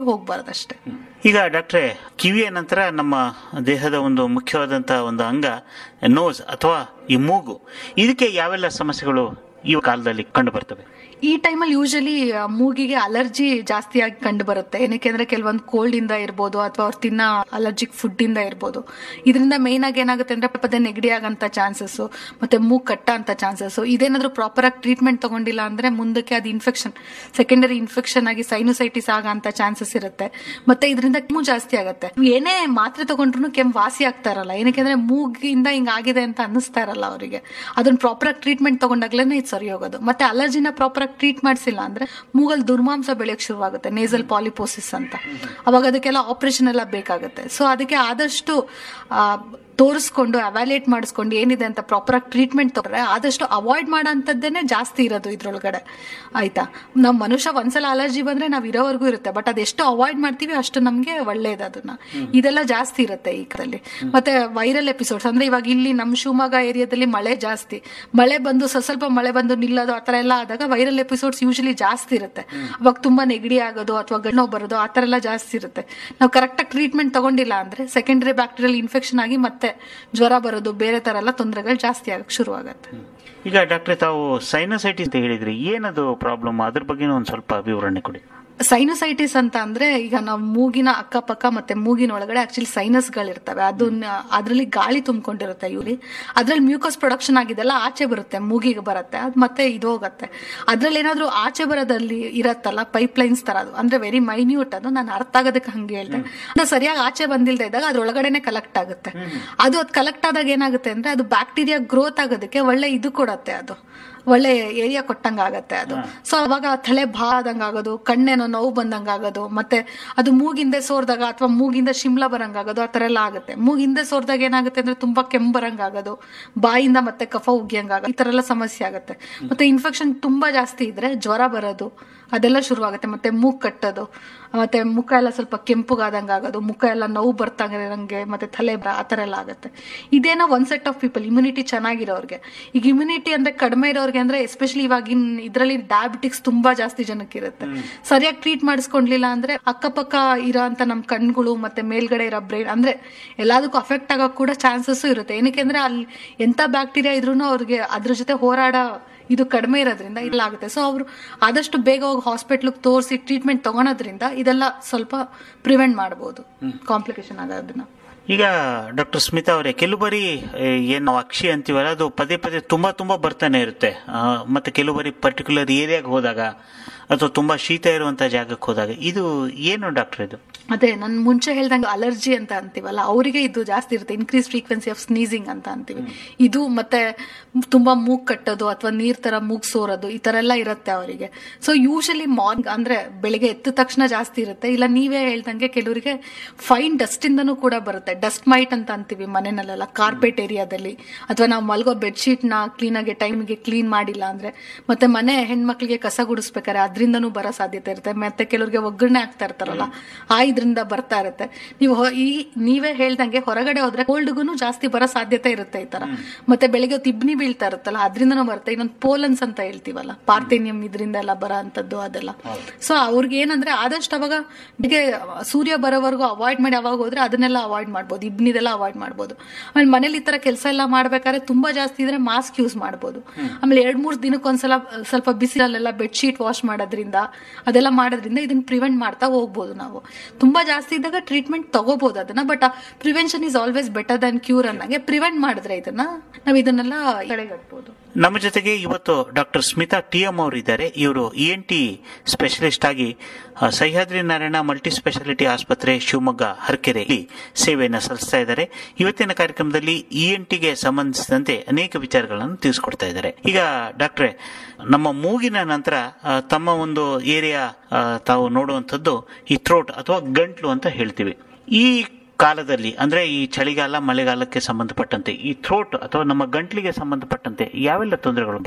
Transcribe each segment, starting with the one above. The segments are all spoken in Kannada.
ಹೋಗ್ಬಾರ್ದು ಅಷ್ಟೇ ಈಗ ಡಾಕ್ಟ್ರೆ ಕಿವಿಯ ನಂತರ ನಮ್ಮ ದೇಹದ ಒಂದು ಮುಖ್ಯವಾದಂತಹ ಒಂದು ಅಂಗ ನೋಸ್ ಅಥವಾ ಈ ಮೂಗು ಇದಕ್ಕೆ ಯಾವೆಲ್ಲ ಸಮಸ್ಯೆಗಳು ಈ ಕಾಲದಲ್ಲಿ ಕಂಡು ಬರ್ತವೆ ಈ ಟೈಮಲ್ಲಿ ಯೂಶಲಿ ಮೂಗಿಗೆ ಅಲರ್ಜಿ ಜಾಸ್ತಿಯಾಗಿ ಕಂಡು ಬರುತ್ತೆ ಏನಕ್ಕೆ ಅಂದ್ರೆ ಕೆಲವೊಂದು ಕೋಲ್ಡ್ ಇಂದ ಇರ್ಬೋದು ಅಥವಾ ಅವ್ರು ತಿನ್ನ ಅಲರ್ಜಿಕ್ ಫುಡ್ ಇಂದ ಇರ್ಬೋದು ಇದರಿಂದ ಮೇನ್ ಆಗಿ ಏನಾಗುತ್ತೆ ಅಂದ್ರೆ ಪದೇ ನೆಗಡಿ ಆಗಂತ ಚಾನ್ಸಸ್ ಮತ್ತೆ ಮೂಗ್ ಕಟ್ಟ ಅಂತ ಚಾನ್ಸಸ್ ಇದೇನಾದ್ರೂ ಪ್ರಾಪರ್ ಆಗಿ ಟ್ರೀಟ್ಮೆಂಟ್ ತಗೊಂಡಿಲ್ಲ ಅಂದ್ರೆ ಮುಂದಕ್ಕೆ ಅದು ಇನ್ಫೆಕ್ಷನ್ ಸೆಕೆಂಡರಿ ಇನ್ಫೆಕ್ಷನ್ ಆಗಿ ಸೈನೋಸೈಟಿಸ್ ಆಗಂತ ಚಾನ್ಸಸ್ ಇರುತ್ತೆ ಮತ್ತೆ ಇದರಿಂದ ಕೆಮ್ಮು ಜಾಸ್ತಿ ಆಗುತ್ತೆ ಏನೇ ಮಾತ್ರೆ ತಗೊಂಡ್ರು ಕೆಮ್ಮು ವಾಸಿ ಆಗ್ತಾ ಇರಲ್ಲ ಏನಕ್ಕೆ ಅಂದ್ರೆ ಮೂಗಿಂದ ಹಿಂಗ್ ಆಗಿದೆ ಅಂತ ಅನ್ನಿಸ್ತಾ ಇರಲ್ಲ ಅವರಿಗೆ ಅದನ್ನ ಪ್ರಾಪರ್ ಆಗಿ ಟ್ರೀಟ್ಮೆಂಟ್ ತಗೊಂಡಾಗ್ಲೇನೆ ಇದು ಸರಿ ಹೋಗೋದು ಮತ್ತೆ ಅಲರ್ಜಿನ ಪ್ರಾಪರ್ ಆಗಿ ಟ್ರೀಟ್ ಮಾಡಿಸಿಲ್ಲ ಅಂದ್ರೆ ಮೂಗಲ್ ದುರ್ಮಾಂಸ ಬೆಳೆಯಕ್ಕೆ ಶುರುವಾಗುತ್ತೆ ನೇಸಲ್ ಪಾಲಿಪೋಸಿಸ್ ಅಂತ ಅವಾಗ ಅದಕ್ಕೆಲ್ಲ ಆಪರೇಷನ್ ಎಲ್ಲ ಬೇಕಾಗುತ್ತೆ ಸೊ ಅದಕ್ಕೆ ಆದಷ್ಟು ಆ, ತೋರಿಸ್ಕೊಂಡು ಅವ್ಯಾಲ್ಯೂಯೇಟ್ ಮಾಡಿಸ್ಕೊಂಡು ಏನಿದೆ ಅಂತ ಪ್ರಾಪರ್ ಆಗಿ ಟ್ರೀಟ್ಮೆಂಟ್ ತಗೊಂಡ್ರೆ ಆದಷ್ಟು ಅವಾಯ್ಡ್ ಮಾಡೋಂಥದ್ದೇನೆ ಜಾಸ್ತಿ ಇರೋದು ಇದ್ರೊಳಗಡೆ ಆಯ್ತಾ ನಮ್ಮ ಮನುಷ್ಯ ಒಂದ್ಸಲ ಅಲರ್ಜಿ ಬಂದ್ರೆ ನಾವ್ ಇರೋವರೆಗೂ ಇರುತ್ತೆ ಬಟ್ ಅದೆಷ್ಟು ಅವಾಯ್ಡ್ ಮಾಡ್ತೀವಿ ಅಷ್ಟು ನಮ್ಗೆ ಒಳ್ಳೇದು ಅದನ್ನ ಇದೆಲ್ಲ ಜಾಸ್ತಿ ಇರುತ್ತೆ ಈ ಕಡೆಯಲ್ಲಿ ಮತ್ತೆ ವೈರಲ್ ಎಪಿಸೋಡ್ಸ್ ಅಂದ್ರೆ ಇವಾಗ ಇಲ್ಲಿ ನಮ್ಮ ಶಿವಮೊಗ್ಗ ಏರಿಯಾದಲ್ಲಿ ಮಳೆ ಜಾಸ್ತಿ ಮಳೆ ಬಂದು ಸ್ವಲ್ಪ ಸ್ವಲ್ಪ ಮಳೆ ಬಂದು ನಿಲ್ಲೋದು ಆತರ ಎಲ್ಲ ಆದಾಗ ವೈರಲ್ ಎಪಿಸೋಡ್ಸ್ ಯೂಶಲಿ ಜಾಸ್ತಿ ಇರುತ್ತೆ ಅವಾಗ ತುಂಬಾ ನೆಗಡಿ ಆಗೋದು ಅಥವಾ ಗಣ್ಣೋ ಬರೋದು ಆತರ ಎಲ್ಲ ಜಾಸ್ತಿ ಇರುತ್ತೆ ನಾವು ಕರೆಕ್ಟ್ ಆಗಿ ಟ್ರೀಟ್ಮೆಂಟ್ ತಗೊಂಡಿಲ್ಲ ಅಂದ್ರೆ ಸೆಕೆಂಡರಿ ಬ್ಯಾಕ್ಟೀರಿಯಲ್ ಇನ್ಫೆಕ್ಷನ್ ಆಗಿ ಮತ್ತೆ ಜ್ವರ ಬರೋದು ಬೇರೆ ತರ ಎಲ್ಲ ತೊಂದರೆಗಳು ಜಾಸ್ತಿ ಆಗಕ್ಕೆ ಶುರು ಆಗುತ್ತೆ ಈಗ ಡಾಕ್ಟ್ರೆ ತಾವು ಸೈನಸೈಟಿಸ್ ಅಂತ ಹೇಳಿದ್ರಿ ಏನದು ಪ್ರಾಬ್ಲಮ್ ಅದ್ರ ಬಗ್ಗೆನೂ ಒಂದು ಸ್ವಲ್ಪ ವಿವರಣೆ ಕೊಡಿ ಸೈನಸೈಟಿಸ್ ಅಂತ ಅಂದ್ರೆ ಈಗ ನಾವು ಮೂಗಿನ ಅಕ್ಕಪಕ್ಕ ಮತ್ತೆ ಮೂಗಿನ ಒಳಗಡೆ ಆಕ್ಚುಲಿ ಸೈನಸ್ ಗಳಿರ್ತವೆ ಅದನ್ನ ಅದ್ರಲ್ಲಿ ಗಾಳಿ ತುಂಬಿಕೊಂಡಿರುತ್ತೆ ಇವ್ರಿ ಅದ್ರಲ್ಲಿ ಮ್ಯೂಕಸ್ ಪ್ರೊಡಕ್ಷನ್ ಆಗಿದೆಲ್ಲ ಆಚೆ ಬರುತ್ತೆ ಮೂಗಿಗೆ ಬರುತ್ತೆ ಅದ್ ಮತ್ತೆ ಇದು ಹೋಗುತ್ತೆ ಅದ್ರಲ್ಲಿ ಏನಾದ್ರೂ ಆಚೆ ಬರೋದಲ್ಲಿ ಇರತ್ತಲ್ಲ ಪೈಪ್ ಲೈನ್ಸ್ ತರ ಅದು ಅಂದ್ರೆ ವೆರಿ ಮೈನ್ಯೂಟ್ ಅದು ನಾನು ಅರ್ಥ ಆಗೋದಕ್ಕೆ ಹಂಗೆ ಹೇಳ್ದೆ ಅಂದ್ರೆ ಸರಿಯಾಗಿ ಆಚೆ ಬಂದಿಲ್ದೇ ಇದ್ದಾಗ ಅದ್ರೊಳಗಡೆನೆ ಕಲೆಕ್ಟ್ ಆಗುತ್ತೆ ಅದು ಅದು ಕಲೆಕ್ಟ್ ಆದಾಗ ಏನಾಗುತ್ತೆ ಅಂದ್ರೆ ಅದು ಬ್ಯಾಕ್ಟೀರಿಯಾ ಗ್ರೋತ್ ಆಗೋದಕ್ಕೆ ಒಳ್ಳೆ ಇದು ಕೊಡತ್ತೆ ಅದು ಒಳ್ಳೆ ಏರಿಯಾ ಕೊಟ್ಟಂಗ ಆಗತ್ತೆ ಅದು ಸೊ ಅವಾಗ ತಲೆ ಭಾ ಆದಂಗ ಆಗೋದು ಕಣ್ಣೇನೋ ನೋವು ಬಂದಂಗ ಆಗೋದು ಮತ್ತೆ ಅದು ಮೂಗಿಂದೆ ಸೋರ್ದಾಗ ಅಥವಾ ಮೂಗಿಂದ ಶಿಮ್ಲಾ ಬರಂಗ ಆಗೋದು ಆ ತರ ಎಲ್ಲ ಆಗುತ್ತೆ ಮೂಗಿಂದೆ ಸೋರ್ದಾಗ ಏನಾಗುತ್ತೆ ಅಂದ್ರೆ ತುಂಬಾ ಕೆಮ್ಮು ಬರಂಗ ಆಗೋದು ಬಾಯಿಂದ ಮತ್ತೆ ಕಫ ಉಗ್ಯಂಗ ಆಗೋದು ಈ ತರ ಎಲ್ಲ ಸಮಸ್ಯೆ ಆಗುತ್ತೆ ಮತ್ತೆ ಇನ್ಫೆಕ್ಷನ್ ತುಂಬಾ ಜಾಸ್ತಿ ಇದ್ರೆ ಜ್ವರ ಬರೋದು ಅದೆಲ್ಲ ಶುರುವಾಗುತ್ತೆ ಮತ್ತೆ ಮೂಗ್ ಕಟ್ಟೋದು ಮತ್ತೆ ಮುಖ ಎಲ್ಲ ಸ್ವಲ್ಪ ಕೆಂಪುಗಾದಂಗ ಆಗೋದು ಮುಖ ಎಲ್ಲ ನೋವು ಬರ್ತಾಗಿರಂಗೆ ಮತ್ತೆ ತಲೆ ಬರ ಆ ತರ ಎಲ್ಲ ಆಗುತ್ತೆ ಇದೇನೋ one set of people immunity ಚೆನ್ನಾಗಿರೋರ್ಗೆ ಈಗ ಇಮ್ಯುನಿಟಿ ಅಂದ್ರೆ ಕಡಿಮೆ ಇರೋರ್ಗೆ ಅಂದ್ರೆ ಎಸ್ಪೆಷಲಿ ಇವಾಗಿನ ಇದರಲ್ಲಿ ಡಯಾಬಿಟಿಕ್ಸ್ ತುಂಬಾ ಜಾಸ್ತಿ ಜನಕ್ಕೆ ಇರುತ್ತೆ ಸರಿಯಾಗಿ ಟ್ರೀಟ್ ಮಾಡಿಸ್ಕೊಂಡ್ಲಿಲ್ಲ ಅಂದ್ರೆ ಅಕ್ಕಪಕ್ಕ ಇರೋ ಅಂತ ನಮ್ ಕಣ್ಗಳು ಮತ್ತೆ ಮೇಲ್ಗಡೆ ಇರೋ ಬ್ರೈನ್ ಅಂದ್ರೆ ಎಲ್ಲದಕ್ಕೂ ಅಫೆಕ್ಟ್ ಆಗಕ್ ಕೂಡ ಚಾನ್ಸಸ್ ಇರುತ್ತೆ ಏನಕ್ಕೆ ಅಂದ್ರೆ ಅಲ್ಲಿ ಎಂತ ಬ್ಯಾಕ್ಟೀರಿಯಾ ಇದ್ರೂ ಅವ್ರಿಗೆ ಅದ್ರ ಜೊತೆ ಹೋರಾಡೋ ಇದು ಕಡಿಮೆ ಇರೋದ್ರಿಂದ ಇಲ್ಲ ಆಗುತ್ತೆ ಸೊ ಅವರು ಆದಷ್ಟು ಬೇಗ ಹೋಗಿ ಹಾಸ್ಪಿಟ್ಲಿಗೆ ತೋರಿಸಿ ಟ್ರೀಟ್ಮೆಂಟ್ ತಗೊಳೋದ್ರಿಂದ ಇದೆಲ್ಲ ಸ್ವಲ್ಪ ಪ್ರಿವೆಂಟ್ ಮಾಡಬಹುದು ಕಾಂಪ್ಲಿಕೇಶನ್ ಆಗೋದನ್ನ ಈಗ ಡಾಕ್ಟರ್ ಸ್ಮಿತಾ ಅವರೇ ಕೆಲವು ಬಾರಿ ಏ, ಏನ್ ನಾವು ಅಕ್ಷಿ ಅಂತೀವಲ್ಲ ಅದು ಪದೇ ಪದೇ ತುಂಬಾ ತುಂಬಾ ಬರ್ತಾನೆ ಇರುತ್ತೆ ಆ, ಮತ್ತೆ ಕೆಲವು ಬಾರಿ ಪರ್ಟಿಕ್ಯುಲರ್ ಏರಿಯಾಗೆ ಹೋದಾಗ ಅಥವಾ ತುಂಬಾ ಶೀತ ಇರುವಂತ ಜಾಗಕ್ಕೆ ಹೋದಾಗ ಇದು ಏನು ಡಾಕ್ಟರ್ ಇದು ಅದೇ ನಾನು ಮುಂಚೆ ಹೇಳ್ದಂಗೆ ಅಲರ್ಜಿ ಅಂತ ಅಂತೀವಲ್ಲ ಅವರಿಗೆ ಇದು ಜಾಸ್ತಿ ಇರುತ್ತೆ ಇನ್ಕ್ರೀಸ್ ಫ್ರೀಕ್ವೆನ್ಸಿ ಆಫ್ ಸ್ನೀಸಿಂಗ್ ಅಂತ ಅಂತೀವಿ ಇದು ಮತ್ತೆ ತುಂಬಾ ಮೂಗ್ ಕಟ್ಟೋದು ಅಥವಾ ನೀರ್ ತರ ಮೂಗ್ ಸೋರೋದು ಈ ತರ ಎಲ್ಲ ಇರುತ್ತೆ ಅವರಿಗೆ ಸೊ ಯೂಶಲಿ ಮಾರ್ನಿಂಗ್ ಅಂದ್ರೆ ಬೆಳಿಗ್ಗೆ ಎದ್ದ ತಕ್ಷಣ ಜಾಸ್ತಿ ಇರುತ್ತೆ ಇಲ್ಲ ನೀವೇ ಹೇಳ್ದಂಗೆ ಕೆಲವರಿಗೆ ಫೈನ್ ಡಸ್ಟ್ ಇಂದನೂ ಕೂಡ ಬರುತ್ತೆ ಡಸ್ಟ್ ಮೈಟ್ ಅಂತ ಅಂತೀವಿ ಮನೆಯಲ್ಲೆಲ್ಲ ಕಾರ್ಪೆಟ್ ಏರಿಯಾದಲ್ಲಿ ಅಥವಾ ನಾವು ಮಲ್ಗೋ ಬೆಡ್ಶೀಟ್ ನ ಕ್ಲೀನ್ ಆಗಿ ಟೈಮ್ಗೆ ಕ್ಲೀನ್ ಮಾಡಿಲ್ಲ ಅಂದ್ರೆ ಮತ್ತೆ ಮನೆ ಹೆಣ್ಮಕ್ಳಿಗೆ ಕಸ ಗುಡಿಸ್ಬೇಕಾರೆ ಅದರಿಂದನೂ ಬರೋ ಸಾಧ್ಯತೆ ಇರುತ್ತೆ ಮತ್ತೆ ಕೆಲವರಿಗೆ ಒಗ್ಗರಣೆ ಆಗ್ತಾ ಇರ್ತಾರಲ್ಲ ಆ ಇದ್ರಿಂದ ಬರ್ತಾ ಇರುತ್ತೆ ನೀವು ಹೊ- ಈ ನೀವೇ ಹೇಳ್ದಂಗೆ ಹೊರಗಡೆ ಹೋದ್ರೆ ಕೋಲ್ಡ್ಗೂ ಜಾಸ್ತಿ ಬರೋ ಸಾಧ್ಯತೆ ಇರುತ್ತೆ ಈ ತರ ಮತ್ತೆ ಬೆಳಿಗ್ಗೆ ಹೊತ್ತು ಇಬ್ನಿ ಬೀಳ್ತಾ ಇರುತ್ತಲ್ಲ ಅದರಿಂದನೂ ಬರುತ್ತೆ ಇನ್ನೊಂದು ಪೋಲನ್ಸ್ ಅಂತ ಹೇಳ್ತೀವಲ್ಲ ಪಾರ್ಥೇನಿಯಂ ಇದರಿಂದ ಎಲ್ಲ ಬರೋ ಅಂತದ್ದು ಅದೆಲ್ಲ ಸೊ ಅವ್ರಿಗೆ ಏನಂದ್ರೆ ಆದಷ್ಟು ಅವಾಗ ಬೆಳಿಗ್ಗೆ ಸೂರ್ಯ ಬರೋವರೆಗೂ ಅವಾಯ್ಡ್ ಮಾಡಿ ಅವಾಗ ಹೋದ್ರೆ ಅದನ್ನೆಲ್ಲ ಅವಾಯ್ಡ್ ಮಾಡ್ಬೋದು ಇಬ್ನಿದೆಲ್ಲ ಅವಾಯ್ಡ್ ಮಾಡ್ಬೋದು ಆಮೇಲೆ ಮನೇಲಿ ಈ ತರ ಕೆಲಸ ಎಲ್ಲ ಮಾಡ್ಬೇಕಾದ್ರೆ ತುಂಬಾ ಜಾಸ್ತಿ ಇದ್ರೆ ಮಾಸ್ಕ್ ಯೂಸ್ ಮಾಡ್ಬೋದು ಆಮೇಲೆ ಎರಡ್ ಮೂರ್ ದಿನಕ್ಕೊಂದ್ಸಲ ಅಹ್, ಸ್ವಲ್ಪ ಬಿಸಿಲಲ್ಲೆಲ್ಲ ಬೆಡ್ಶೀಟ್ ವಾಶ್ ಮಾಡೋದ್ರಿಂದ ಅದೆಲ್ಲ ಮಾಡೋದ್ರಿಂದ ಇದನ್ನ ಪ್ರಿವೆಂಟ್ ಮಾಡ್ತಾ ಹೋಗ್ಬೋದು ನಾವು ತುಂಬಾ ಜಾಸ್ತಿ ಇದ್ದಾಗ ಟ್ರೀಟ್ಮೆಂಟ್ ತಗೋಬಹುದು ಅದನ್ನ but prevention is always better than cure ಅನ್ನಂಗೆ ಪ್ರಿವೆಂಟ್ ಮಾಡಿದ್ರೆ ಇದನ್ನ ನಾವು ಇದನ್ನೆಲ್ಲ ತಡೆಗಟ್ಬೋದು ನಮ್ಮ ಜೊತೆಗೆ ಇವತ್ತು ಡಾಕ್ಟರ್ ಸ್ಮಿತಾ ಟಿ ಎಂ ಅವರು ಇದ್ದಾರೆ ಇವರು ಇ ಎನ್ ಟಿ ಸ್ಪೆಷಲಿಸ್ಟ್ ಆಗಿ ಆ, ಸಹ್ಯಾದ್ರಿ ನಾರಾಯಣ ಮಲ್ಟಿ ಸ್ಪೆಷಾಲಿಟಿ ಆಸ್ಪತ್ರೆ ಶಿವಮೊಗ್ಗ ಹರಕೆರೆಯಲ್ಲಿ ಸೇವೆಯನ್ನು ಸಲ್ಲಿಸ್ತಾ ಇದ್ದಾರೆ ಇವತ್ತಿನ ಕಾರ್ಯಕ್ರಮದಲ್ಲಿ ಇ ಎನ್ ಟಿಗೆ ಸಂಬಂಧಿಸಿದಂತೆ ಅನೇಕ ವಿಚಾರಗಳನ್ನು ತಿಳಿಸ್ಕೊಡ್ತಾ ಇದ್ದಾರೆ ಈಗ ಡಾಕ್ಟ್ರೆ ನಮ್ಮ ಮೂಗಿನ ನಂತರ ಆ, ತಮ್ಮ ಒಂದು ಏರಿಯಾ ತಾವು ನೋಡುವಂಥದ್ದು ಈ ಥ್ರೋಟ್ ಅಥವಾ ಗಂಟ್ಲು ಅಂತ ಹೇಳ್ತೀವಿ ಈ ಕಾಲದಲ್ಲಿ ಅಂದ್ರೆ ಈ ಚಳಿಗಾಲ ಮಳೆಗಾಲಕ್ಕೆ ಸಂಬಂಧಪಟ್ಟಂತೆ ಈ ಥ್ರೋಟ್ ಅಥವಾ ನಮ್ಮ ಗಂಟ್ಲಿಗೆ ಸಂಬಂಧಪಟ್ಟಂತೆ ಯಾವೆಲ್ಲ ತೊಂದರೆಗಳು ಬರ್ತವೆ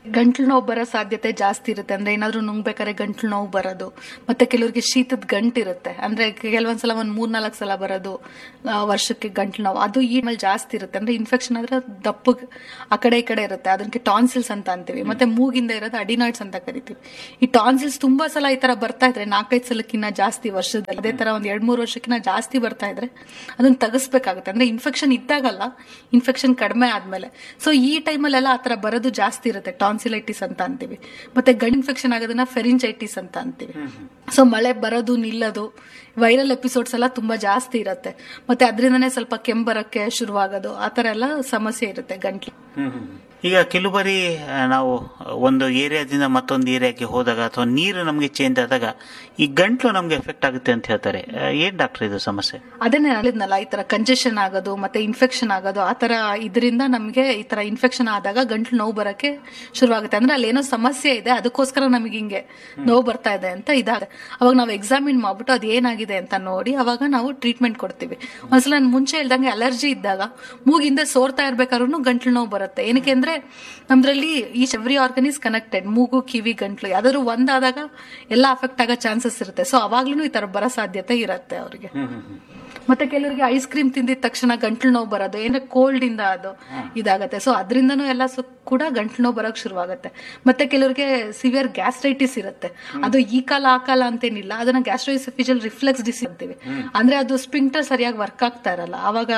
ಗಂಟ್ಲು ನೋವು ಬರೋ ಸಾಧ್ಯತೆ ಜಾಸ್ತಿ ಇರುತ್ತೆ ಅಂದ್ರೆ ಏನಾದ್ರೂ ನುಂಗ್ಬೇಕಾದ್ರೆ ಗಂಟ್ಲು ನೋವು ಬರೋದು ಮತ್ತೆ ಕೆಲವರಿಗೆ ಶೀತದ ಗಂಟು ಇರುತ್ತೆ ಅಂದ್ರೆ ಕೆಲವೊಂದ್ಸಲ ಒಂದ್ ಮೂರ್ ನಾಲ್ಕು ಸಲ ಬರೋದು ಆ, ವರ್ಷಕ್ಕೆ ಗಂಟ್ಲು ನೋವು ಅದು ಈ ಮೇಲೆ ಜಾಸ್ತಿ ಇರುತ್ತೆ ಅಂದ್ರೆ ಇನ್ಫೆಕ್ಷನ್ ಆದ್ರೆ ದಪ್ಪಗ್ ಆ ಕಡೆ ಈ ಕಡೆ ಇರುತ್ತೆ ಅದಕ್ಕೆ ಟಾನ್ಸಿಲ್ಸ್ ಅಂತ ಅಂತೀವಿ ಮತ್ತೆ ಮೂಗಿಂದ ಇರೋದು ಅಡಿನಾಯ್ಡ್ಸ್ ಅಂತ ಕರಿತೀವಿ ಈ ಟಾನ್ಸಿಲ್ಸ್ ತುಂಬಾ ಸಲ ಈ ತರ ಬರ್ತಾ ಇದ್ರೆ ನಾಲ್ಕೈದು ಸಲಕ್ಕಿಂತ ಜಾಸ್ತಿ ವರ್ಷದಲ್ಲಿ ಅದೇ ತರ ಒಂದ್ ಎರಡ್ ಮೂರು ವರ್ಷಕ್ಕಿಂತ ಜಾಸ್ತಿ ಬರ್ತಾ ಇದ್ರೆ ಅದನ್ನ ತೆಗಿಸ್ಬೇಕಾಗುತ್ತೆ ಅಂದ್ರೆ ಇನ್ಫೆಕ್ಷನ್ ಇದ್ದಾಗಲ್ಲ ಇನ್ಫೆಕ್ಷನ್ ಕಡಿಮೆ ಆದ್ಮೇಲೆ ಸೊ ಈ ಟೈಮಲ್ಲೆಲ್ಲ ಆ ತರ ಬರೋದು ಜಾಸ್ತಿ ಇರುತ್ತೆ ಟಾನ್ಸಿಲೈಟಿಸ್ ಅಂತ ಅಂತೀವಿ ಮತ್ತೆ ಗಂಡ್ ಇನ್ಫೆಕ್ಷನ್ ಆಗೋದನ್ನ ಫೆರಿಂಚೈಟಿಸ್ ಅಂತ ಅಂತೀವಿ ಸೊ ಮಳೆ ಬರೋದು ನಿಲ್ಲೋದು ವೈರಲ್ ಎಪಿಸೋಡ್ಸ್ ಎಲ್ಲ ತುಂಬಾ ಜಾಸ್ತಿ ಇರುತ್ತೆ ಮತ್ತೆ ಅದರಿಂದನೇ ಸ್ವಲ್ಪ ಕೆಮ್ಮು ಬರಕ್ಕೆ ಶುರುವಾಗೋದು ಆ ತರ ಎಲ್ಲ ಸಮಸ್ಯೆ ಇರುತ್ತೆ ಗಂಟ್ಲು ಈಗ ಕೆಲವು ಬಾರಿ ಆ, ನಾವು ಒಂದು ಏರಿಯಾದಿಂದ ಮತ್ತೊಂದು ಏರಿಯಾಕ್ಕೆ ಹೋದಾಗ ಅಥವಾ ನೀರು ನಮಗೆ ಚೇಂಜ್ ಆದಾಗ ಈ ಗಂಟ್ಲು ನಮಗೆ ಎಫೆಕ್ಟ್ ಆಗುತ್ತೆ ಅಂತ ಹೇಳ್ತಾರೆ ಆ, ಏನ್ ಡಾಕ್ಟರ್ ಇದು ಸಮಸ್ಯೆ ಅದನ್ನೇ ಹೇಳಿದ್ನಲ್ಲ ಈ ತರ ಕಂಜೆಷನ್ ಆಗೋದು ಮತ್ತೆ ಇನ್ಫೆಕ್ಷನ್ ಆಗೋದು ಆ ತರ ಇದರಿಂದ ನಮಗೆ ಈ ತರ ಇನ್ಫೆಕ್ಷನ್ ಆದಾಗ ಗಂಟ್ಲು ನೋವು ಬರಕ್ಕೆ ಶುರುವಾಗುತ್ತೆ ಅಂದ್ರೆ ಅಲ್ಲಿ ಏನೋ ಸಮಸ್ಯೆ ಇದೆ ಅದಕ್ಕೋಸ್ಕರ ನಮಗೆ ಹಿಂಗೆ ನೋವು ಬರ್ತಾ ಇದೆ ಅಂತ ಇದಾದೆ ಅವಾಗ ನಾವು ಎಕ್ಸಾಮಿನ್ ಮಾಡ್ಬಿಟ್ಟು ಅದು ಏನಾಗಿದೆ ಅಂತ ನೋಡಿ ಅವಾಗ ನಾವು ಟ್ರೀಟ್ಮೆಂಟ್ ಕೊಡ್ತೀವಿ ಒಂದ್ಸಲ ನಾನ್ ಮುಂಚೆ ಹೇಳ್ದಂಗೆ ಅಲರ್ಜಿ ಇದ್ದಾಗ ಮೂಗಿಂದ ಸೋರ್ತಾ ಇರ್ಬೇಕಾದ್ರೂ ಗಂಟ್ಲು ನೋವು ಬರುತ್ತೆ ಏನಕ್ಕೆ ಅಂದ್ರೆ ನಮ್ದ್ರಲ್ಲಿ ಈ ಎವ್ರಿ ಆರ್ಗನ್ ಇಸ್ ಕನೆಕ್ಟೆಡ್ ಮೂಗು ಕಿವಿ ಗಂಟ್ಲು ಯಾವ್ದಾದ್ರು ಒಂದಾದಾಗ ಎಲ್ಲ ಅಫೆಕ್ಟ್ ಆಗೋ ಚಾನ್ಸಸ್ ಇರುತ್ತೆ ಸೊ ಅವಾಗ್ಲೂ ಈ ತರ ಬರೋ ಸಾಧ್ಯತೆ ಇರುತ್ತೆ ಅವರಿಗೆ ಮತ್ತೆ ಕೆಲವರಿಗೆ ಐಸ್ ಕ್ರೀಮ್ ತಿಂದಿದ ತಕ್ಷಣ ಗಂಟ್ಲು ನೋವು ಬರೋದು ಏನಂದ್ರೆ ಕೋಲ್ಡ್ ಇಂದ ಅದು ಇದಾಗತ್ತೆ ಸೊ ಅದರಿಂದನೂ ಎಲ್ಲ ಸು- ಕೂಡ ಗಂಟ್ಲು ನೋವು ಬರೋಕ್ ಶುರುವಾಗುತ್ತೆ ಮತ್ತೆ ಕೆಲವರಿಗೆ ಸಿವಿಯರ್ ಗ್ಯಾಸ್ಟ್ರೈಟಿಸ್ ಇರುತ್ತೆ ಅದು ಈ ಕಾಲ ಆ ಕಾಲ ಅಂತೇನಿಲ್ಲ ಅದನ್ನ ಗ್ಯಾಸ್ಟ್ರೋಯಿಸಫಿಜಲ್ ರಿಫ್ಲೆಕ್ಸ್ ಡಿಸ್ ಅಂತೀವಿ ಅಂದ್ರೆ ಅದು ಸ್ಪಿಂಕ್ಟರ್ ಸರಿಯಾಗಿ ವರ್ಕ್ ಆಗ್ತಾ ಇರಲ್ಲ ಅವಾಗ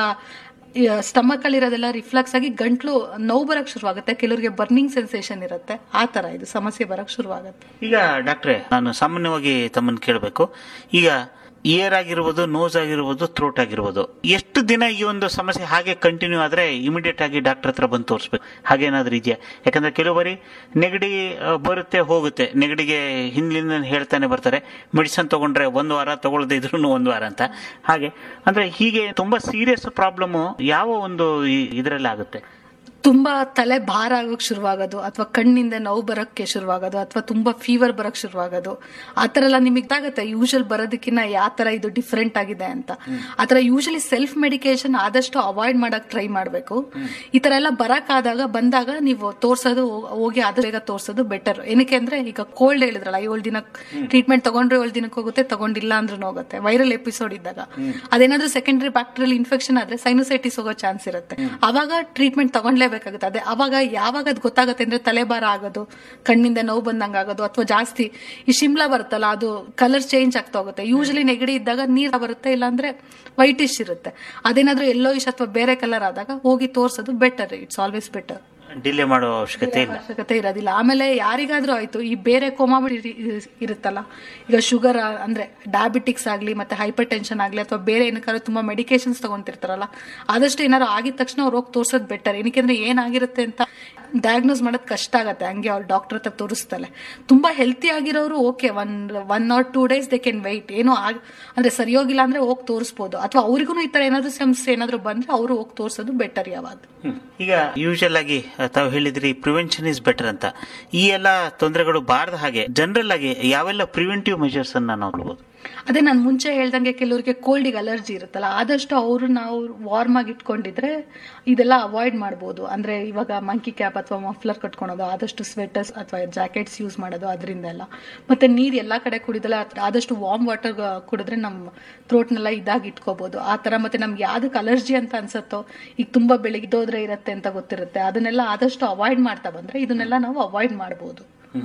ಸ್ಟಮಕ್ ಅಲ್ಲಿರೋದೆಲ್ಲ ರಿಫ್ಲೆಕ್ಸ್ ಆಗಿ ಗಂಟ್ಲು ನೋವು ಬರಕ್ ಶುರುವಾಗುತ್ತೆ ಕೆಲವರಿಗೆ ಬರ್ನಿಂಗ್ ಸೆನ್ಸೇಷನ್ ಇರುತ್ತೆ ಆ ತರ ಇದು ಸಮಸ್ಯೆ ಬರಕ್ ಶುರುವಾಗುತ್ತೆ ಈಗ ಡಾಕ್ಟ್ರೆ ನಾನು ಸಾಮಾನ್ಯವಾಗಿ ತಮ್ಮನ್ನು ಕೇಳಬೇಕು ಈಗ ಇಯರ್ ಆಗಿರ್ಬೋದು ನೋಸ್ ಆಗಿರ್ಬೋದು ಥ್ರೋಟ್ ಆಗಿರ್ಬೋದು ಎಷ್ಟು ದಿನ ಈ ಒಂದು ಸಮಸ್ಯೆ ಹಾಗೆ ಕಂಟಿನ್ಯೂ ಆದ್ರೆ ಇಮಿಡಿಯೇಟ್ ಆಗಿ ಡಾಕ್ಟರ್ ಹತ್ರ ಬಂದು ತೋರಿಸ್ಬೇಕು ಹಾಗೇನಾದ್ರೂ ಇದೆಯಾ ಯಾಕಂದ್ರೆ ಕೆಲವು ಬಾರಿ ನೆಗಡಿ ಆ, ಬರುತ್ತೆ ಹೋಗುತ್ತೆ ನೆಗಡಿಗೆ ಹಿಂದಿನಿಂದ ಹೇಳ್ತಾನೆ ಬರ್ತಾರೆ ಮೆಡಿಸನ್ ತಗೊಂಡ್ರೆ ಒಂದು ವಾರ ತಗೊಳ್ಳದೆ ಇದ್ರು ಒಂದು ವಾರ ಅಂತ ಹಾಗೆ ಅಂದ್ರೆ ಹೀಗೆ ತುಂಬಾ ಸೀರಿಯಸ್ ಪ್ರಾಬ್ಲಮ್ ಯಾವ ಒಂದು ಇದರಲ್ಲಿ ಆಗುತ್ತೆ ತುಂಬಾ ತಲೆ ಭಾರ ಆಗೋಕ್ ಶುರುವಾಗೋದು ಅಥವಾ ಕಣ್ಣಿಂದ ನೋವು ಬರಕ್ಕೆ ಶುರುವಾಗೋದು ಅಥವಾ ತುಂಬಾ ಫೀವರ್ ಬರಕ್ ಶುರುವಾಗೋದು ಆತರ ಎಲ್ಲ ನಿಮಗೆ ಗೊತ್ತಾಗತ್ತೆ ಯೂಶಲ್ ಬರೋದಕ್ಕಿಂತ ಯಾವ ತರ ಇದು ಡಿಫ್ರೆಂಟ್ ಆಗಿದೆ ಅಂತ ಆತರ ಯೂಶಲಿ ಸೆಲ್ಫ್ ಮೆಡಿಕೇಶನ್ ಆದಷ್ಟು ಅವಾಯ್ಡ್ ಮಾಡಕ್ ಟ್ರೈ ಮಾಡ್ಬೇಕು ಈ ತರ ಎಲ್ಲ ಬರಕ್ ಆದಾಗ ಬಂದಾಗ ನೀವು ತೋರ್ಸೋದು ಹೋಗಿ ಆದಷ್ಟು ಬೇಗ ತೋರ್ಸೋದು ಬೆಟರ್ ಏನಕ್ಕೆ ಅಂದ್ರೆ ಈಗ ಕೋಲ್ಡ್ ಹೇಳಿದ್ರಲ್ಲ ಏಳು ದಿನ ಟ್ರೀಟ್ಮೆಂಟ್ ತಗೊಂಡ್ರೆ ಏಳು ದಿನಕ್ಕೆ ಹೋಗುತ್ತೆ ತಗೊಂಡಿಲ್ಲ ಅಂದ್ರೂ ಹೋಗುತ್ತೆ ವೈರಲ್ ಎಪಿಸೋಡ್ ಇದ್ದಾಗ ಅದೇನಾದ್ರೂ ಸೆಕೆಂಡರಿ ಬ್ಯಾಕ್ಟೀರಿಯಲ್ ಇನ್ಫೆಕ್ಷನ್ ಆದ್ರೆ ಸೈನೋಸೈಟಿಸ್ ಹೋಗೋ ಚಾನ್ಸ್ ಇರುತ್ತೆ ಅವಾಗ ಟ್ರೀಟ್ಮೆಂಟ್ ತಗೊಂಡ್ಲೇಬೇಕಾಗುತ್ತೆ ಅದೇ ಅವಾಗ ಯಾವಾಗ ಅದು ಗೊತ್ತಾಗುತ್ತೆ ಅಂದ್ರೆ ತಲೆಭಾರ ಆಗೋದು ಕಣ್ಣಿಂದ ನೋವು ಬಂದಂಗ ಆಗೋದು ಅಥವಾ ಜಾಸ್ತಿ ಈ ಶಿಮ್ಲಾ ಬರುತ್ತಲ್ಲ ಅದು ಕಲರ್ ಚೇಂಜ್ ಆಗ್ತಾ ಹೋಗುತ್ತೆ ಯೂಶಲಿ ನೆಗಡಿ ಇದ್ದಾಗ ನೀರ್ ಬರುತ್ತೆ ಇಲ್ಲಾಂದ್ರೆ ವೈಟಿಶ್ ಇರುತ್ತೆ ಅದೇನಾದ್ರೂ ಎಲ್ಲೋ ಇಶ್ ಅಥವಾ ಬೇರೆ ಕಲರ್ ಆದಾಗ ಹೋಗಿ ತೋರ್ಸೋದು better it's always better delay ಮಾಡೋ ಅವಶ್ಯಕತೆ ಇಲ್ಲ ಅವಶ್ಯಕತೆ ಇರೋದಿಲ್ಲ ಆಮೇಲೆ ಯಾರಿಗಾದ್ರೂ ಆಯ್ತು ಈ ಬೇರೆ ಕೋಮಾಬಿಡಿ ಇರುತ್ತಲ್ಲ ಈಗ ಶುಗರ್ ಅಂದ್ರೆ ಡಯಾಬಿಟಿಕ್ಸ್ ಆಗ್ಲಿ ಮತ್ತೆ ಹೈಪರ್ ಟೆನ್ಷನ್ ಆಗ್ಲಿ ಅಥವಾ ಬೇರೆ ಏನಕ್ಕಾದ್ರೂ ತುಂಬಾ ಮೆಡಿಕೇಶನ್ಸ್ ತಗೊಂತಿರ್ತಾರಲ್ಲ ಆದಷ್ಟು ಏನಾದ್ರು ಆಗಿದ ತಕ್ಷಣ ಅವ್ರು ಹೋಗಿ ತೋರ್ಸೋದು ಬೆಟರ್ ಏನಕ್ಕೆ ಏನಾಗಿರುತ್ತೆ ಅಂತ ಡಯಾಗ್ನೋಸ್ ಮಾಡೋದು ಕಷ್ಟ ಆಗತ್ತೆ ಹಂಗೆ ಅವ್ರು ಡಾಕ್ಟರ್ ಹತ್ರ ತೋರಿಸ್ತಲೆ ತುಂಬಾ ಹೆಲ್ತಿ ಆಗಿರೋರು okay one one or two days they can wait ಏನೋ ಆಗ್ ಅಂದ್ರೆ ಸರಿ ಹೋಗಿಲ್ಲ ಅಂದ್ರೆ ಹೋಗಿ ತೋರಿಸ್ಬೋದು ಅಥವಾ ಅವ್ರಿಗೂ ಈ ತರ ಏನಾದ್ರು ಸಮಸ್ಯೆ ಏನಾದ್ರು ಬಂದ್ರೆ ಅವರು ಹೋಗಿ ತೋರಿಸೋದು ಬೆಟರ್ ಯಾವಾಗ ಹ್ಮ್. ಈಗ ಯೂಶಲ್ ಆಗಿ ಆ, ತಾವು ಹೇಳಿದ್ರಿ ಪ್ರಿವೆನ್ಷನ್ ಇಸ್ ಬೆಟರ್ ಅಂತ ಈ ಎಲ್ಲ ತೊಂದರೆಗಳು ಬಾರದ ಹಾಗೆ ಜನರಲ್ ಆಗಿ ಯಾವೆಲ್ಲ ಪ್ರಿವೆಂಟಿವ್ ಮೆಜರ್ಸ್ ಅನ್ನ ನಾವು ನೋಡ್ಬೋದು ಅದೇ ನಾನು ಮುಂಚೆ ಹೇಳ್ದಂಗೆ ಕೆಲವರಿಗೆ ಕೋಲ್ಡಿಗೆ ಅಲರ್ಜಿ ಇರುತ್ತಲ್ಲ ಆದಷ್ಟು ಅವರು ನಾವು ವಾರ್ಮ್ ಆಗಿ ಇಟ್ಕೊಂಡಿದ್ರೆ ಇದೆಲ್ಲ ಅವಾಯ್ಡ್ ಮಾಡ್ಬೋದು ಅಂದ್ರೆ ಇವಾಗ ಮಂಕಿ ಕ್ಯಾಪ್ ಅಥವಾ ಮಫ್ಲರ್ ಕಟ್ಕೊಳೋದು ಆದಷ್ಟು ಸ್ವೆಟರ್ಸ್ ಅಥವಾ ಜಾಕೆಟ್ಸ್ ಯೂಸ್ ಮಾಡೋದು ಅದರಿಂದ ಎಲ್ಲ ಮತ್ತೆ ನೀರ್ ಎಲ್ಲಾ ಕಡೆ ಕುಡಿದಲ್ಲ ಆದಷ್ಟು ವಾರ್ಮ್ ವಾಟರ್ ಕುಡಿದ್ರೆ ನಮ್ಮ ಥ್ರೋಟ್ನೆಲ್ಲ ಇದಾಗಿ ಇಟ್ಕೋಬಹುದು ಆ ತರ ಮತ್ತೆ ನಮ್ಗೆ ಯಾವ್ದಕ್ಕೆ ಅಲರ್ಜಿ ಅಂತ ಅನ್ಸತ್ತೋ ಈಗ ತುಂಬಾ ಬೆಳಿಗ್ದೋದ್ರೆ ಇರುತ್ತೆ ಅಂತ ಗೊತ್ತಿರುತ್ತೆ ಅದನ್ನೆಲ್ಲ ಆದಷ್ಟು ಅವಾಯ್ಡ್ ಮಾಡ್ತಾ ಬಂದ್ರೆ ಇದನ್ನೆಲ್ಲ ನಾವು ಅವಾಯ್ಡ್ ಮಾಡ್ಬೋದು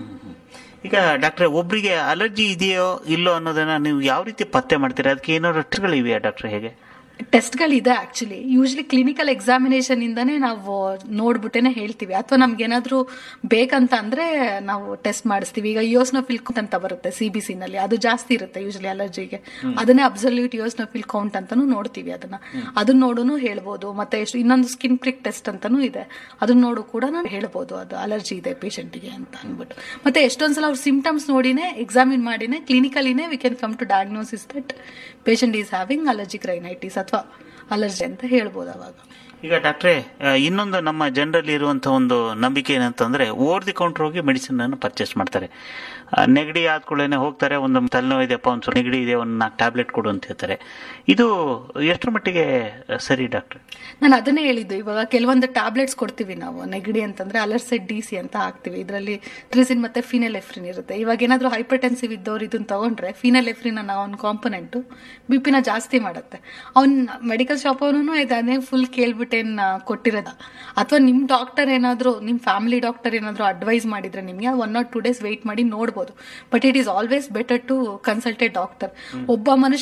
ಈಗ ಡಾಕ್ಟ್ರೆ ಒಬ್ರಿಗೆ ಅಲರ್ಜಿ ಇದೆಯೋ ಇಲ್ಲೋ ಅನ್ನೋದನ್ನ ನೀವು ಯಾವ ರೀತಿ ಪತ್ತೆ ಮಾಡ್ತೀರಾ ಅದಕ್ಕೆ ಏನಾದ್ರು ಗಳು ಇವೆಯಾ ಡಾಕ್ಟ್ರೆ ಹೇಗೆ ಟೆಸ್ಟ್ಗಳಿದೆ ಆಕ್ಚುಲಿ ಯೂಶ್ವಲಿ ಕ್ಲಿನಿಕಲ್ ಎಕ್ಸಾಮಿನೇಷನ್ ಇಂದಾನೇ ನಾವು ನೋಡ್ಬಿಟ್ಟೇನೆ ಹೇಳ್ತೀವಿ ಅಥವಾ ನಮ್ಗೆ ಏನಾದ್ರೂ ಬೇಕಂತ ಅಂದ್ರೆ ನಾವು ಟೆಸ್ಟ್ ಮಾಡಿಸ್ತೀವಿ ಈಗ ಯೋಸ್ನೋಫಿಲ್ ಕೌಂಟ್ ಅಂತ ಬರುತ್ತೆ ಸಿ ಬಿ ಸಿ ನಲ್ಲಿ ಅದು ಜಾಸ್ತಿ ಇರುತ್ತೆ ಯೂಶ್ವಲಿ ಅಲರ್ಜಿಗೆ ಅದನ್ನೇ ಅಬ್ಸಲ್ಯೂಟ್ ಯೋಸ್ನೋಫಿಲ್ ಕೌಂಟ್ ಅಂತಾನು ನೋಡ್ತೀವಿ ಅದನ್ನ ಅದನ್ನ ನೋಡುನು ಹೇಳ್ಬೋದು ಮತ್ತೆ ಎಷ್ಟು ಇನ್ನೊಂದು ಸ್ಕಿನ್ ಪ್ರಿಕ್ ಟೆಸ್ಟ್ ಅಂತಾನು ಇದೆ ಅದನ್ನ ನೋಡು ಕೂಡ ನಾನು ಹೇಳ್ಬೋದು ಅದು ಅಲರ್ಜಿ ಇದೆ ಪೇಷಂಟ್ಗೆ ಅಂತ ಅಂದ್ಬಿಟ್ಟು ಮತ್ತೆ ಎಷ್ಟೊಂದ್ಸಲ ಅವ್ರ ಸಿಂಪ್ಟಮ್ಸ್ ನೋಡಿನೇ ಎಕ್ಸಾಮಿನ್ ಮಾಡಿನೇ ಕ್ಲಿನಿಕಲಿನೇ we can come to diagnosis that patient is having allergic rhinitis ಅಥವಾ ಅಲರ್ಜಿ ಅಂತ ಹೇಳ್ಬೋದು ಅವಾಗ ಈಗ ಡಾಕ್ಟ್ರೆ ಆ, ಇನ್ನೊಂದು ನಮ್ಮ ಜನರಲ್ಲಿ ಇರುವಂತಹ ಒಂದು ನಂಬಿಕೆ ಏನಂತಂದ್ರೆ ಓವರ್ ದಿ ಕೌಂಟರ್ ಹೋಗಿ ಮೆಡಿಸಿನ್ ಅನ್ನು ಪರ್ಚೇಸ್ ಮಾಡ್ತಾರೆ ಆ, ನೆಗಡಿ ಆದ್ಕೊಳ್ಳೇನೆ ಹೋಗ್ತಾರೆ ಒಂದು ತಲೆನೋವು ಇದೆಯಪ್ಪ ಒಂದು ಸ್ವಲ್ಪ ನೆಗಡಿ ಇದೆ ಒಂದು ನಾಲ್ಕು ಟ್ಯಾಬ್ಲೆಟ್ ಕೊಡು ಅಂತ ಹೇಳ್ತಾರೆ ಇದು ಎಷ್ಟರ ಮಟ್ಟಿಗೆ ಸರಿ ಡಾಕ್ಟ್ರೆ ನಾನು ಅದನ್ನೇ ಹೇಳಿದ್ದು ಇವಾಗ ಕೆಲವೊಂದು ಟ್ಯಾಬ್ಲೆಟ್ಸ್ ಕೊಡ್ತೀವಿ ನಾವು ನೆಗಡಿ ಅಂತಂದ್ರೆ ಅಲರ್ಸೆಟ್ ಡಿ ಸಿ ಅಂತ ಹಾಕ್ತಿವಿ ಇದರಲ್ಲಿ ಟ್ರಿಸಿನ್ ಮತ್ತೆ ಫಿನೆಲ್ ಎಫ್ರಿನ್ ಇರುತ್ತೆ ಇವಾಗ ಏನಾದರೂ ಹೈಪರ್ ಟೆನ್ಸಿವ್ ಇದ್ದವ್ರು ಇದನ್ನ ತಗೊಂಡ್ರೆ ಫಿನೆಲ್ ಎಫ್ರಿನ್ ಅನ್ನೋ ಒಂದು ಕಾಂಪೊನೆಂಟು ಬಿ ಪಿನ ಜಾಸ್ತಿ ಮಾಡುತ್ತೆ ಅವ್ನ್ ಮೆಡಿಕಲ್ ಶಾಪ್ ಅವನು ಇದನ್ನೇ ಫುಲ್ ಕೇಳ್ಬಿಟ್ಟೇನ್ ಕೊಟ್ಟಿರೋದ ಅಥವಾ ನಿಮ್ ಡಾಕ್ಟರ್ ಏನಾದರೂ ನಿಮ್ ಫ್ಯಾಮಿಲಿ ಡಾಕ್ಟರ್ ಏನಾದರೂ ಅಡ್ವೈಸ್ ಮಾಡಿದ್ರೆ ನಿಮಗೆ one or two days wait ಮಾಡಿ ನೋಡ್ಬೋದು but it is always better to consultate doctor ಒಬ್ಬ ಮನುಷ್ಯ